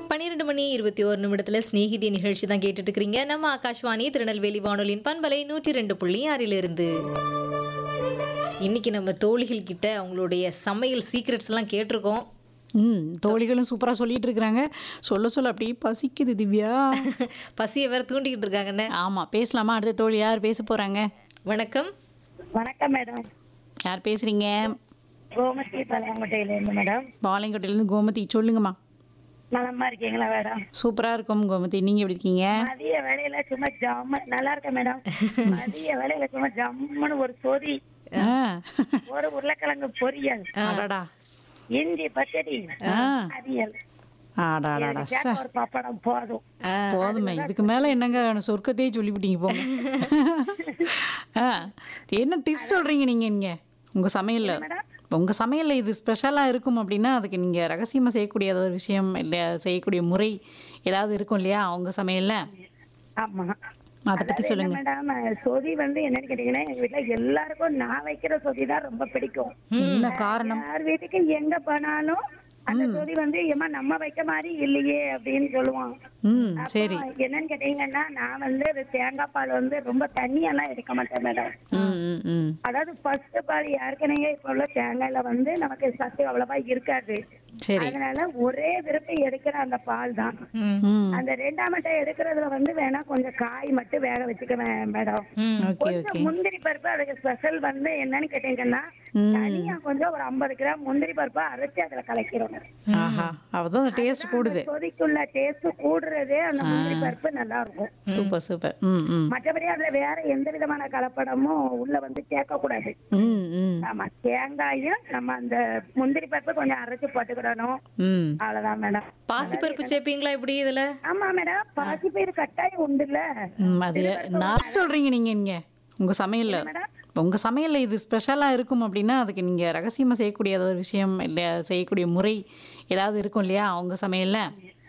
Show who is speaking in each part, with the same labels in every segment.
Speaker 1: பன்னிரெண்டு மணி இருபத்தி ஒரு நிமிடத்துல ஸ்நேகிதி நிகழ்ச்சி தான் கேட்டுட்டு இருக்கிறீங்க நம்ம ஆகாஷ்வாணி திருநெல்வேலி வானொலியின் பண்பலை நூற்றி ரெண்டு புள்ளி ஆறிலிருந்து இன்னைக்கு நம்ம தோழிகள் கிட்ட அவங்களுடைய சமையல் சீக்ரெட்ஸ் எல்லாம் கேட்டிருக்கோம்
Speaker 2: ம் தோழிகளும் சூப்பராக சொல்லிட்டு இருக்கிறாங்க சொல்ல சொல்ல அப்படியே பசிக்குது திவ்யா
Speaker 1: பசியை வேற தூண்டிக்கிட்டு இருக்காங்கன்னு
Speaker 2: ஆமாம் பேசலாமா அடுத்த தோழி யார் பேச போகிறாங்க
Speaker 1: வணக்கம்
Speaker 3: வணக்கம் மேடம்
Speaker 2: யார் பேசுகிறீங்க
Speaker 3: கோமதி பழையங்கோட்டையில இருந்து மேடம்
Speaker 2: பாளையங்கோட்டையிலேருந்து கோமதி சொல்லுங்கம்மா
Speaker 3: நலமா இருக்கீங்களா மேடம்
Speaker 2: சூப்பராக இருக்கும் கோமதி நீங்கள் எப்படி இருக்கீங்க
Speaker 3: மதிய வேலையில சும்மா ஜம்மு நல்லா இருக்கேன் மேடம் மதிய வேலையில சும்மா ஜம்முன்னு ஒரு சொதி
Speaker 2: ஆ
Speaker 3: ஒரு உருளைக்கிழங்கு பொரியல்
Speaker 2: அடடா
Speaker 3: இஞ்சி பச்சடி
Speaker 2: ஆ
Speaker 3: அவியல்
Speaker 2: ஆடாடாடா
Speaker 3: எனக்கு கேட்ட ஒரு பப்படம் போதும்
Speaker 1: ஆ,
Speaker 2: போதுமே இதுக்கு மேலே என்னங்க வேணும்? சொர்க்கத்தையே சொல்லிவிட்டீங்க போங்க ஆ என்ன டிப்ஸ் சொல்கிறீங்க நீங்கள் நீங்கள் உங்கள் சமையலில் உங்கள் சமையலில் இது ஸ்பெஷலாக இருக்கும் அப்படின்னா அதுக்கு நீங்கள் ரகசியமாக செய்யக்கூடிய ஏதாவது ஒரு விஷயம் இல்லை செய்யக்கூடிய முறை ஏதாவது இருக்கும் இல்லையா உங்கள் சமையலில்
Speaker 3: ஆமா
Speaker 2: அதை பற்றி
Speaker 3: அதாவது என்ன
Speaker 2: சொல்லுங்கள்
Speaker 3: மேடம் சொதி வந்து என்னன்னு கேட்டீங்கன்னா எங்க வீட்டுல எல்லாருக்கும் நான் வைக்கிற சொதி தான் ரொம்ப பிடிக்கும்
Speaker 2: என்ன காரணம்
Speaker 3: யார் வீட்டுக்கு எங்க போனாலும் அந்த சொதி வந்து ஏமா நம்ம வைக்க மாதிரி இல்லையே அப்படின்னு சொல்லுவான்
Speaker 2: ம் சரி
Speaker 3: அப்போ என்னன்னு கேட்டீங்கன்னா நான் வந்து இது தேங்காய் பால் வந்து ரொம்ப தண்ணியெல்லாம் எடுக்க மாட்டேன் மேடம்
Speaker 2: ம் ம் ம்
Speaker 3: அதாவது ஃபர்ஸ்ட் பால் ஏற்கனவே இப்போ உள்ள தேங்காயில வந்து நமக்கு சத்து அவ்வளவா இருக்காது
Speaker 2: சரி
Speaker 3: அதனால ஒரே விருப்பம் எடுக்கிற அந்த பால் தான்
Speaker 1: ம்,
Speaker 2: ம்
Speaker 3: அந்த ரெண்டாம் மட்டை எடுக்கிறதுல வந்து வேணா கொஞ்சம் காய் மட்டும் வேக வச்சுக்குவேன் மேடம்
Speaker 1: ம்.
Speaker 2: ஓகே ஓகே
Speaker 3: கொஞ்சம் முந்திரி பருப்பு அதுக்கு ஸ்பெஷல் வந்து என்னன்னு கேட்டீங்கன்னா
Speaker 2: ம்.
Speaker 3: தனியா கொஞ்சம் ஒரு ஐம்பது கிராம் முந்திரி பருப்பை அரைச்சு அதுல கலக்கிறோம்
Speaker 2: ஆஹா அவதான் அந்த டேஸ்ட் கூடுது
Speaker 3: கொதிக்குள்ள டேஸ்ட் கூடுறதே அந்த முந்திரி பருப்பு நல்லா இருக்கும்
Speaker 2: சூப்பர் சூப்பர் ம் ம்
Speaker 3: மற்றபடி அதுல வேற எந்த விதமான கலப்படமும் உள்ள வந்து சேர்க்க கூடாது
Speaker 2: ம் ம்
Speaker 3: ஆமா தேங்காயும் நம்ம அந்த முந்திரி பருப்பு கொஞ்சம் அரைச்சு போட்டுக்கிடணும்
Speaker 2: ம்
Speaker 3: அவ்வளவுதான் மேடம்
Speaker 1: பாசிப்பருப்பு சேர்ப்பீங்களா இப்படி இதுல
Speaker 3: ஆமா மேடம் பாசி பயிர் கட்டாயம் உண்டுல்ல
Speaker 2: ம் அது நான் சொல்கிறீங்க நீங்கள் இங்கே உங்கள் சமையலில்
Speaker 3: மேடம்
Speaker 2: உங்கள் சமையலில் இது ஸ்பெஷலாக இருக்கும் அப்படின்னா அதுக்கு நீங்கள் ரகசியமாக செய்யக்கூடிய ஏதாவது ஒரு விஷயம் இல்லை செய்யக்கூடிய முறை ஏதாவது இருக்கும் இல்லையா உங்கள் சமையலில்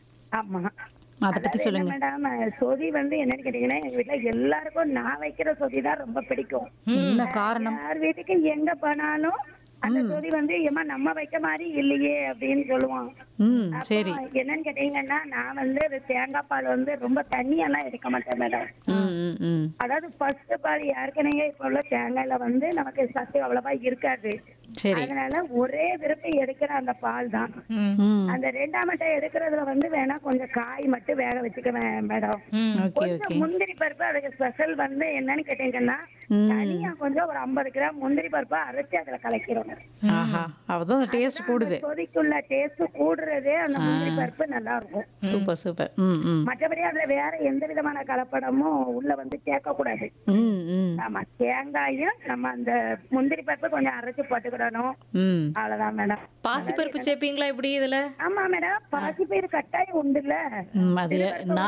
Speaker 3: ஆமா
Speaker 2: அதை பற்றி
Speaker 3: அதாவது
Speaker 2: சொல்லுங்கள்
Speaker 3: என்ன மேடம் சொதி வந்து என்னன்னு கேட்டீங்கன்னா எங்க வீட்டுல எல்லாருக்கும் நான் வைக்கிற சொதி தான் ரொம்ப பிடிக்கும்
Speaker 2: என்ன காரணம்
Speaker 3: யார் வீட்டுக்கு எங்க போனாலும் அந்த சொதி வந்து ஏமா நம்ம வைக்க மாதிரி இல்லையே அப்படின்னு சொல்லுவான்
Speaker 2: ம் சரி
Speaker 3: அப்போ என்னன்னு கேட்டீங்கன்னா நான் வந்து இது தேங்காய் பால் வந்து ரொம்ப தண்ணியெல்லாம் எடுக்க மாட்டேன் மேடம்
Speaker 2: ம் ம் ம்
Speaker 3: அதாவது ஃபர்ஸ்ட் பால் ஏற்கனவே இப்போ உள்ள தேங்காயில வந்து நமக்கு சத்து அவ்வளவா இருக்காது
Speaker 2: சரி
Speaker 3: அதனால ஒரே விருப்பம் எடுக்கிற அந்த பால் தான்
Speaker 1: ம்,
Speaker 2: ம்
Speaker 3: அந்த ரெண்டாம் மட்டை எடுக்கிறதுல வந்து வேணா கொஞ்சம் காய் மட்டும் வேக வச்சுக்குவேன் மேடம்
Speaker 1: ம்.
Speaker 2: ஓகே ஓகே
Speaker 3: கொஞ்சம் முந்திரி பருப்பு அதுக்கு ஸ்பெஷல் வந்து என்னன்னு கேட்டீங்கன்னா
Speaker 2: ம்.
Speaker 3: தனியா கொஞ்சம் ஒரு ஐம்பது கிராம் முந்திரி பருப்பை அரைச்சு அதுல கலக்கிறோம்
Speaker 2: ஆஹா அவதான் அந்த டேஸ்ட் கூடுது
Speaker 3: கொதிக்குள்ள டேஸ்ட் கூடுறதே அந்த முந்திரி பருப்பு நல்லா இருக்கும்
Speaker 2: சூப்பர் சூப்பர் ம் ம்
Speaker 3: மற்றபடி அதுல வேற எந்த விதமான கலப்படமும் உள்ள வந்து சேர்க்க கூடாது
Speaker 2: ம் ம்
Speaker 3: ஆமா தேங்காயும் நம்ம அந்த முந்திரி பருப்பு கொஞ்சம் அரைச்சு போட்டுக்கிடணும்
Speaker 2: ம்
Speaker 3: அவ்வளவுதான் மேடம்
Speaker 1: பாசிப்பருப்பு சேர்ப்பீங்களா இப்படி இதுல
Speaker 3: ஆமா மேடம் பாசி பயிர் கட்டாயம் உண்டுல்ல
Speaker 2: ம் அது நான்